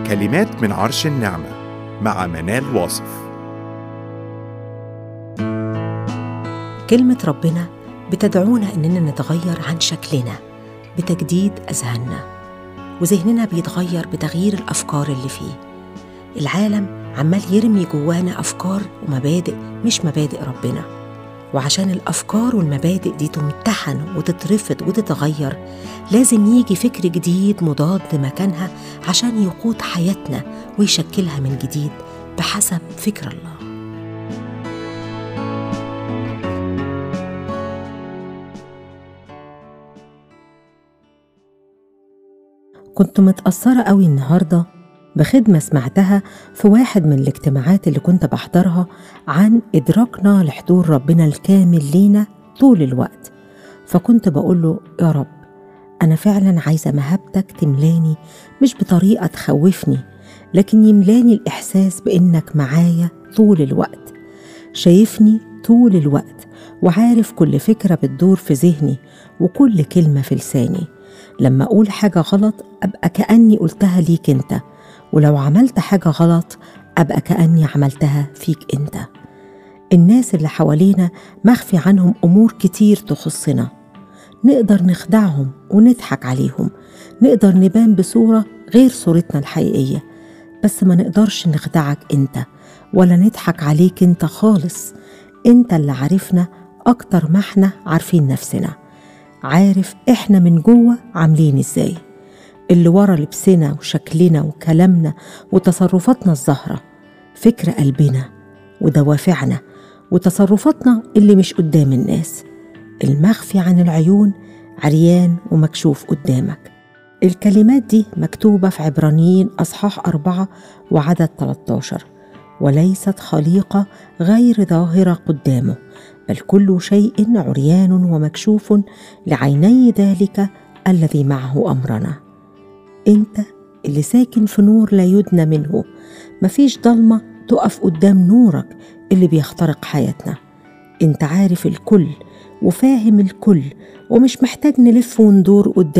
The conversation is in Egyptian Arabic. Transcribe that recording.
كلمات من عرش النعمة مع منال واصف كلمة ربنا بتدعونا إننا نتغير عن شكلنا بتجديد أذهاننا وذهننا بيتغير بتغيير الأفكار اللي فيه العالم عمال يرمي جوانا أفكار ومبادئ مش مبادئ ربنا وعشان الأفكار والمبادئ دي تمتحن وتترفض وتتغير لازم يجي فكر جديد مضاد مكانها عشان يقود حياتنا ويشكلها من جديد بحسب فكر الله كنت متأثرة قوي النهاردة بخدمة سمعتها في واحد من الاجتماعات اللي كنت بحضرها عن إدراكنا لحضور ربنا الكامل لينا طول الوقت فكنت بقول له يا رب أنا فعلا عايزة مهابتك تملاني مش بطريقة تخوفني لكن يملاني الإحساس بإنك معايا طول الوقت شايفني طول الوقت وعارف كل فكرة بتدور في ذهني وكل كلمة في لساني لما أقول حاجة غلط أبقى كأني قلتها ليك أنت ولو عملت حاجة غلط أبقى كأني عملتها فيك أنت الناس اللي حوالينا مخفي عنهم أمور كتير تخصنا نقدر نخدعهم ونضحك عليهم نقدر نبان بصورة غير صورتنا الحقيقية بس ما نقدرش نخدعك أنت ولا نضحك عليك أنت خالص أنت اللي عارفنا أكتر ما احنا عارفين نفسنا عارف احنا من جوه عاملين ازاي اللي ورا لبسنا وشكلنا وكلامنا وتصرفاتنا الظاهرة فكر قلبنا ودوافعنا وتصرفاتنا اللي مش قدام الناس المخفي عن العيون عريان ومكشوف قدامك الكلمات دي مكتوبة في عبرانيين أصحاح أربعة وعدد 13 وليست خليقة غير ظاهرة قدامه بل كل شيء عريان ومكشوف لعيني ذلك الذي معه أمرنا انت اللي ساكن في نور لا يدنى منه مفيش ضلمة تقف قدام نورك اللي بيخترق حياتنا انت عارف الكل وفاهم الكل ومش محتاج نلف وندور قدام